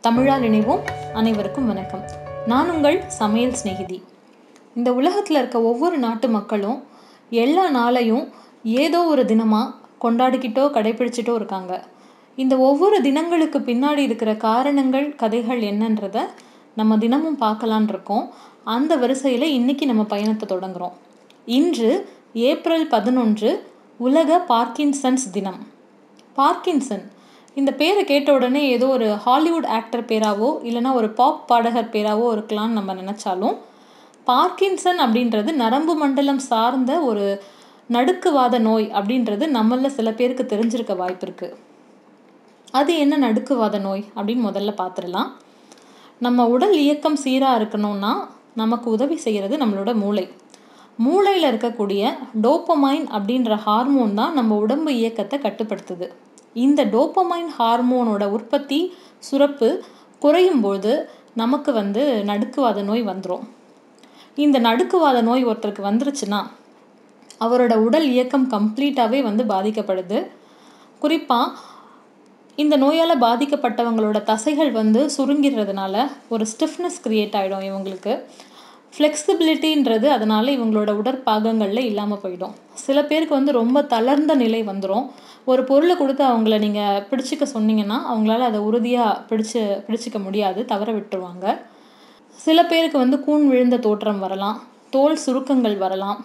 தமிழால் இணைவோம் அனைவருக்கும் வணக்கம் நான் உங்கள் சமையல் சிநேகிதி இந்த உலகத்தில் இருக்க ஒவ்வொரு நாட்டு மக்களும் எல்லா நாளையும் ஏதோ ஒரு தினமாக கொண்டாடிக்கிட்டோ கடைப்பிடிச்சிட்டோ இருக்காங்க இந்த ஒவ்வொரு தினங்களுக்கு பின்னாடி இருக்கிற காரணங்கள் கதைகள் என்னன்றத நம்ம தினமும் பார்க்கலான் இருக்கோம் அந்த வரிசையில் இன்னைக்கு நம்ம பயணத்தை தொடங்குறோம் இன்று ஏப்ரல் பதினொன்று உலக பார்க்கின்சன்ஸ் தினம் பார்க்கின்சன் இந்த பேரை கேட்ட உடனே ஏதோ ஒரு ஹாலிவுட் ஆக்டர் பேராவோ இல்லைனா ஒரு பாப் பாடகர் பேராவோ இருக்கலாம்னு நம்ம நினச்சாலும் பார்க்கின்சன் அப்படின்றது நரம்பு மண்டலம் சார்ந்த ஒரு நடுக்குவாத நோய் அப்படின்றது நம்மள சில பேருக்கு தெரிஞ்சிருக்க வாய்ப்பு இருக்குது அது என்ன நடுக்குவாத நோய் அப்படின்னு முதல்ல பார்த்துடலாம் நம்ம உடல் இயக்கம் சீராக இருக்கணும்னா நமக்கு உதவி செய்கிறது நம்மளோட மூளை மூளையில் இருக்கக்கூடிய டோப்பமைன் அப்படின்ற ஹார்மோன் தான் நம்ம உடம்பு இயக்கத்தை கட்டுப்படுத்துது இந்த டோப்பமைன் ஹார்மோனோட உற்பத்தி சுரப்பு குறையும் போது நமக்கு வந்து நடுக்குவாத நோய் வந்துடும் இந்த நடுக்குவாத நோய் ஒருத்தருக்கு வந்துருச்சுன்னா அவரோட உடல் இயக்கம் கம்ப்ளீட்டாகவே வந்து பாதிக்கப்படுது குறிப்பாக இந்த நோயால் பாதிக்கப்பட்டவங்களோட தசைகள் வந்து சுருங்கிடுறதுனால ஒரு ஸ்டிஃப்னஸ் க்ரியேட் ஆகிடும் இவங்களுக்கு ஃப்ளெக்சிபிலிட்டின்றது அதனால் இவங்களோட உடற்பாகங்களில் இல்லாமல் போயிடும் சில பேருக்கு வந்து ரொம்ப தளர்ந்த நிலை வந்துடும் ஒரு பொருளை கொடுத்து அவங்கள நீங்கள் பிடிச்சிக்க சொன்னீங்கன்னா அவங்களால அதை உறுதியாக பிடிச்சு பிடிச்சிக்க முடியாது தவற விட்டுருவாங்க சில பேருக்கு வந்து கூன் விழுந்த தோற்றம் வரலாம் தோல் சுருக்கங்கள் வரலாம்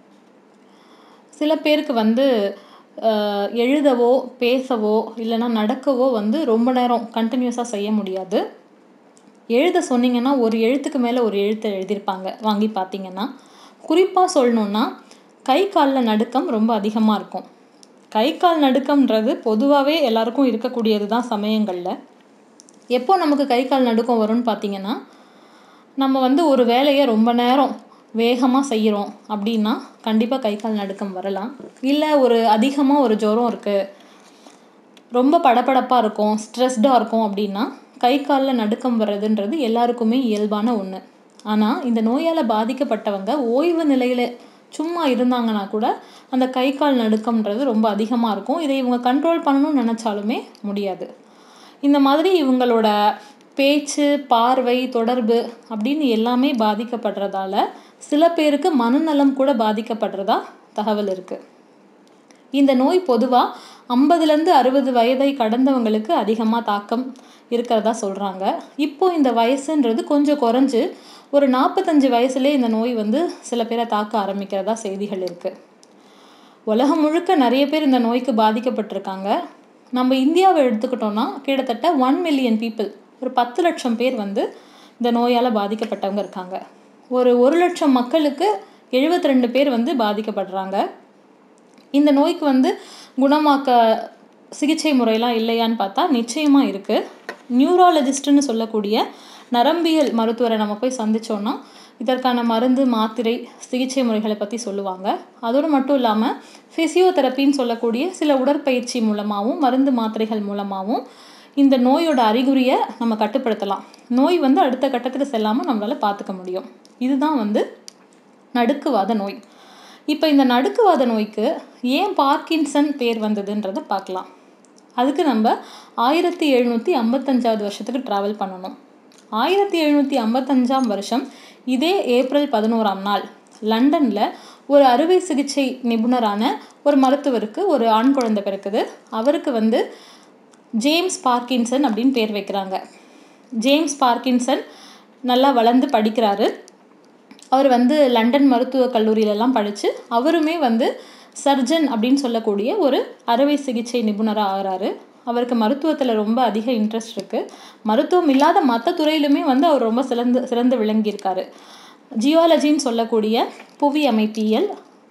சில பேருக்கு வந்து எழுதவோ பேசவோ இல்லைன்னா நடக்கவோ வந்து ரொம்ப நேரம் கண்டினியூஸாக செய்ய முடியாது எழுத சொன்னீங்கன்னா ஒரு எழுத்துக்கு மேலே ஒரு எழுத்து எழுதியிருப்பாங்க வாங்கி பார்த்தீங்கன்னா குறிப்பாக சொல்லணுன்னா கை காலில் நடுக்கம் ரொம்ப அதிகமாக இருக்கும் கை கால் நடுக்கம்ன்றது பொதுவாகவே எல்லாருக்கும் இருக்கக்கூடியது தான் சமயங்களில் எப்போ நமக்கு கை கால் நடுக்கம் வரும்னு பார்த்தீங்கன்னா நம்ம வந்து ஒரு வேலையை ரொம்ப நேரம் வேகமாக செய்கிறோம் அப்படின்னா கண்டிப்பாக கை கால் நடுக்கம் வரலாம் இல்லை ஒரு அதிகமாக ஒரு ஜுரம் இருக்குது ரொம்ப படபடப்பாக இருக்கும் ஸ்ட்ரெஸ்டாக இருக்கும் அப்படின்னா கை காலில் நடுக்கம் வர்றதுன்றது எல்லாருக்குமே இயல்பான ஒன்று ஆனால் இந்த நோயால் பாதிக்கப்பட்டவங்க ஓய்வு நிலையில் சும்மா இருந்தாங்கன்னா கூட அந்த கை கால் நடுக்கம்ன்றது ரொம்ப அதிகமாக இருக்கும் இதை இவங்க கண்ட்ரோல் பண்ணணும்னு நினச்சாலுமே முடியாது இந்த மாதிரி இவங்களோட பேச்சு பார்வை தொடர்பு அப்படின்னு எல்லாமே பாதிக்கப்படுறதால சில பேருக்கு மனநலம் கூட பாதிக்கப்படுறதா தகவல் இருக்குது இந்த நோய் பொதுவாக ஐம்பதுலேருந்து அறுபது வயதை கடந்தவங்களுக்கு அதிகமாக தாக்கம் இருக்கிறதா சொல்கிறாங்க இப்போ இந்த வயசுன்றது கொஞ்சம் குறைஞ்சு ஒரு நாற்பத்தஞ்சு வயசுலேயே இந்த நோய் வந்து சில பேரை தாக்க ஆரம்பிக்கிறதா செய்திகள் இருக்குது உலகம் முழுக்க நிறைய பேர் இந்த நோய்க்கு பாதிக்கப்பட்டிருக்காங்க நம்ம இந்தியாவை எடுத்துக்கிட்டோன்னா கிட்டத்தட்ட ஒன் மில்லியன் பீப்புள் ஒரு பத்து லட்சம் பேர் வந்து இந்த நோயால் பாதிக்கப்பட்டவங்க இருக்காங்க ஒரு ஒரு லட்சம் மக்களுக்கு எழுபத்தி ரெண்டு பேர் வந்து பாதிக்கப்படுறாங்க இந்த நோய்க்கு வந்து குணமாக்க சிகிச்சை முறையெல்லாம் இல்லையான்னு பார்த்தா நிச்சயமாக இருக்குது நியூராலஜிஸ்ட்டுன்னு சொல்லக்கூடிய நரம்பியல் மருத்துவரை நம்ம போய் சந்தித்தோன்னா இதற்கான மருந்து மாத்திரை சிகிச்சை முறைகளை பற்றி சொல்லுவாங்க அதோடு மட்டும் இல்லாமல் ஃபிசியோதெரப்பின்னு சொல்லக்கூடிய சில உடற்பயிற்சி மூலமாகவும் மருந்து மாத்திரைகள் மூலமாகவும் இந்த நோயோட அறிகுறியை நம்ம கட்டுப்படுத்தலாம் நோய் வந்து அடுத்த கட்டத்துக்கு செல்லாமல் நம்மளால் பார்த்துக்க முடியும் இதுதான் வந்து நடுக்குவாத நோய் இப்போ இந்த நடுக்குவாத நோய்க்கு ஏன் பார்க்கின்சன் பேர் வந்ததுன்றதை பார்க்கலாம் அதுக்கு நம்ம ஆயிரத்தி எழுநூற்றி ஐம்பத்தஞ்சாவது வருஷத்துக்கு ட்ராவல் பண்ணணும் ஆயிரத்தி எழுநூற்றி ஐம்பத்தஞ்சாம் வருஷம் இதே ஏப்ரல் பதினோராம் நாள் லண்டனில் ஒரு அறுவை சிகிச்சை நிபுணரான ஒரு மருத்துவருக்கு ஒரு ஆண் குழந்தை பிறக்குது அவருக்கு வந்து ஜேம்ஸ் பார்க்கின்சன் அப்படின்னு பேர் வைக்கிறாங்க ஜேம்ஸ் பார்க்கின்சன் நல்லா வளர்ந்து படிக்கிறாரு அவர் வந்து லண்டன் மருத்துவக் கல்லூரியிலலாம் படித்து அவருமே வந்து சர்ஜன் அப்படின்னு சொல்லக்கூடிய ஒரு அறுவை சிகிச்சை நிபுணராக ஆகிறாரு அவருக்கு மருத்துவத்தில் ரொம்ப அதிக இன்ட்ரெஸ்ட் இருக்குது மருத்துவம் இல்லாத மற்ற துறையிலுமே வந்து அவர் ரொம்ப சிறந்து சிறந்து விளங்கியிருக்காரு ஜியாலஜின்னு சொல்லக்கூடிய புவி அமைப்பியல்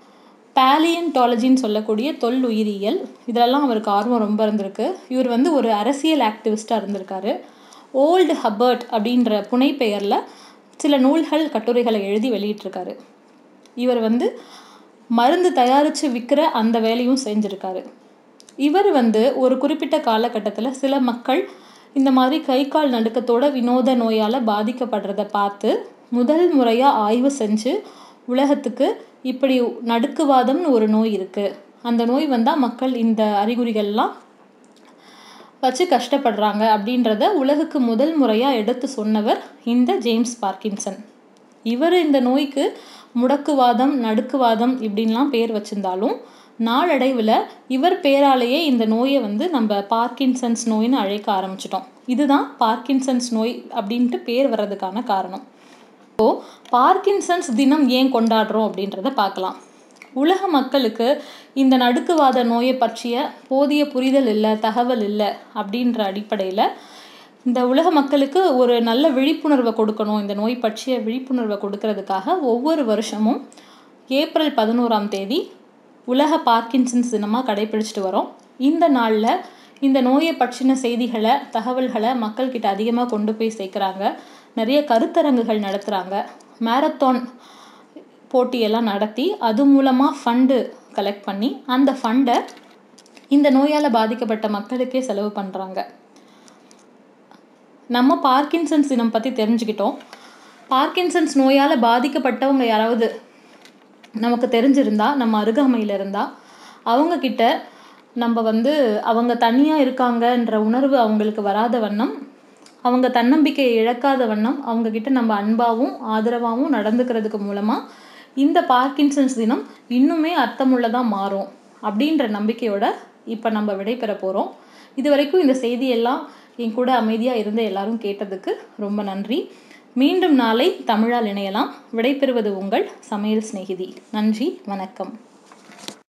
பேலியன்டாலஜின்னு சொல்லக்கூடிய தொல் உயிரியல் இதெல்லாம் அவருக்கு ஆர்வம் ரொம்ப இருந்திருக்கு இவர் வந்து ஒரு அரசியல் ஆக்டிவிஸ்டாக இருந்திருக்காரு ஓல்டு ஹபர்ட் அப்படின்ற புனைப்பெயரில் சில நூல்கள் கட்டுரைகளை எழுதி வெளியிட்டிருக்காரு இவர் வந்து மருந்து தயாரித்து விற்கிற அந்த வேலையும் செஞ்சுருக்காரு இவர் வந்து ஒரு குறிப்பிட்ட காலகட்டத்தில் சில மக்கள் இந்த மாதிரி கை கால் நடுக்கத்தோட வினோத நோயால் பாதிக்கப்படுறத பார்த்து முதல் முறையாக ஆய்வு செஞ்சு உலகத்துக்கு இப்படி நடுக்குவாதம்னு ஒரு நோய் இருக்குது அந்த நோய் வந்தால் மக்கள் இந்த அறிகுறிகள்லாம் வச்சு கஷ்டப்படுறாங்க அப்படின்றத உலகுக்கு முதல் முறையாக எடுத்து சொன்னவர் இந்த ஜேம்ஸ் பார்க்கின்சன் இவர் இந்த நோய்க்கு முடக்குவாதம் நடுக்குவாதம் இப்படின்லாம் பேர் வச்சிருந்தாலும் நாளடைவில் இவர் பேராலேயே இந்த நோயை வந்து நம்ம பார்க்கின்சன்ஸ் நோயின்னு அழைக்க ஆரம்பிச்சிட்டோம் இதுதான் பார்க்கின்சன்ஸ் நோய் அப்படின்ட்டு பேர் வர்றதுக்கான காரணம் ஸோ பார்க்கின்சன்ஸ் தினம் ஏன் கொண்டாடுறோம் அப்படின்றத பார்க்கலாம் உலக மக்களுக்கு இந்த நடுக்குவாத நோயை பற்றிய போதிய புரிதல் இல்லை தகவல் இல்லை அப்படின்ற அடிப்படையில் இந்த உலக மக்களுக்கு ஒரு நல்ல விழிப்புணர்வை கொடுக்கணும் இந்த நோய் பற்றிய விழிப்புணர்வை கொடுக்கறதுக்காக ஒவ்வொரு வருஷமும் ஏப்ரல் பதினோராம் தேதி உலக பார்க்கின்சன்ஸ் தினமாக கடைபிடிச்சிட்டு வரோம் இந்த நாளில் இந்த நோயை பற்றின செய்திகளை தகவல்களை மக்கள்கிட்ட அதிகமாக கொண்டு போய் சேர்க்குறாங்க நிறைய கருத்தரங்குகள் நடத்துகிறாங்க மேரத்தான் போட்டியெல்லாம் நடத்தி அது மூலமாக ஃபண்டு கலெக்ட் பண்ணி அந்த ஃபண்டை இந்த நோயால் பாதிக்கப்பட்ட மக்களுக்கே செலவு பண்ணுறாங்க நம்ம பார்க்கின்சன்ஸ் தினம் பற்றி தெரிஞ்சுக்கிட்டோம் பார்க்கின்சன்ஸ் நோயால் பாதிக்கப்பட்டவங்க யாராவது நமக்கு தெரிஞ்சிருந்தா நம்ம அருகாமையில் இருந்தால் அவங்கக்கிட்ட நம்ம வந்து அவங்க தனியாக இருக்காங்கன்ற உணர்வு அவங்களுக்கு வராத வண்ணம் அவங்க தன்னம்பிக்கையை இழக்காத வண்ணம் அவங்கக்கிட்ட நம்ம அன்பாகவும் ஆதரவாகவும் நடந்துக்கிறதுக்கு மூலமாக இந்த பார்க்கின்சன்ஸ் தினம் இன்னுமே அர்த்தமுள்ளதாக மாறும் அப்படின்ற நம்பிக்கையோட இப்போ நம்ம விடைபெற போகிறோம் இது வரைக்கும் இந்த செய்தியெல்லாம் என் கூட அமைதியாக இருந்து எல்லாரும் கேட்டதுக்கு ரொம்ப நன்றி மீண்டும் நாளை தமிழால் இணையலாம் விடைபெறுவது உங்கள் சமையல் சிநேகிதி நன்றி வணக்கம்